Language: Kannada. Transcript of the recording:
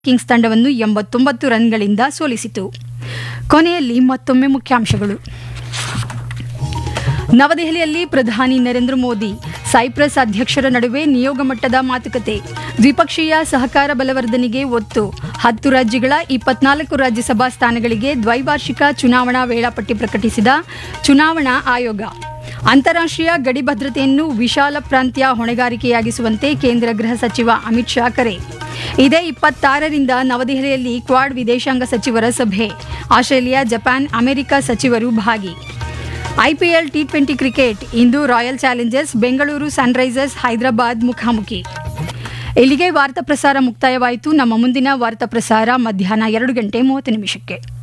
ಕಿಂಗ್ಸ್ ತಂಡವನ್ನು ಎಂಬತ್ತೊಂಬತ್ತು ರನ್ಗಳಿಂದ ಸೋಲಿಸಿತು ಕೊನೆಯಲ್ಲಿ ಮತ್ತೊಮ್ಮೆ ಮುಖ್ಯಾಂಶಗಳು ನವದೆಹಲಿಯಲ್ಲಿ ಪ್ರಧಾನಿ ನರೇಂದ್ರ ಮೋದಿ ಸೈಪ್ರಸ್ ಅಧ್ಯಕ್ಷರ ನಡುವೆ ನಿಯೋಗ ಮಟ್ಟದ ಮಾತುಕತೆ ದ್ವಿಪಕ್ಷೀಯ ಸಹಕಾರ ಬಲವರ್ಧನೆಗೆ ಒತ್ತು ಹತ್ತು ರಾಜ್ಯಗಳ ಇಪ್ಪತ್ನಾಲ್ಕು ರಾಜ್ಯಸಭಾ ಸ್ಥಾನಗಳಿಗೆ ದ್ವೈವಾರ್ಷಿಕ ಚುನಾವಣಾ ವೇಳಾಪಟ್ಟಿ ಪ್ರಕಟಿಸಿದ ಚುನಾವಣಾ ಆಯೋಗ ಅಂತಾರಾಷ್ಟ್ರೀಯ ಗಡಿ ಭದ್ರತೆಯನ್ನು ವಿಶಾಲ ಪ್ರಾಂತ್ಯ ಹೊಣೆಗಾರಿಕೆಯಾಗಿಸುವಂತೆ ಕೇಂದ್ರ ಗೃಹ ಸಚಿವ ಅಮಿತ್ ಶಾ ಕರೆ ಇದೇ ಇಪ್ಪತ್ತಾರರಿಂದ ನವದೆಹಲಿಯಲ್ಲಿ ಕ್ವಾಡ್ ವಿದೇಶಾಂಗ ಸಚಿವರ ಸಭೆ ಆಸ್ಟ್ರೇಲಿಯಾ ಜಪಾನ್ ಅಮೆರಿಕ ಸಚಿವರು ಭಾಗಿ ಐಪಿಎಲ್ ಟಿ ಟ್ವೆಂಟಿ ಕ್ರಿಕೆಟ್ ಇಂದು royal challengers Bengaluru sunrisers Hyderabad ಮುಖಾಮುಖಿ ಇಲ್ಲಿಗೆ ವಾರ್ತಾ ಪ್ರಸಾರ ಮುಕ್ತಾಯವಾಯಿತು ನಮ್ಮ ಮುಂದಿನ ವಾರ್ತಾ ಪ್ರಸಾರ ಮಧ್ಯಾಹ್ನ ಎರಡು ಗಂಟೆ ಮೂವತ್ತು ನಿಮಿಷಕ್ಕೆ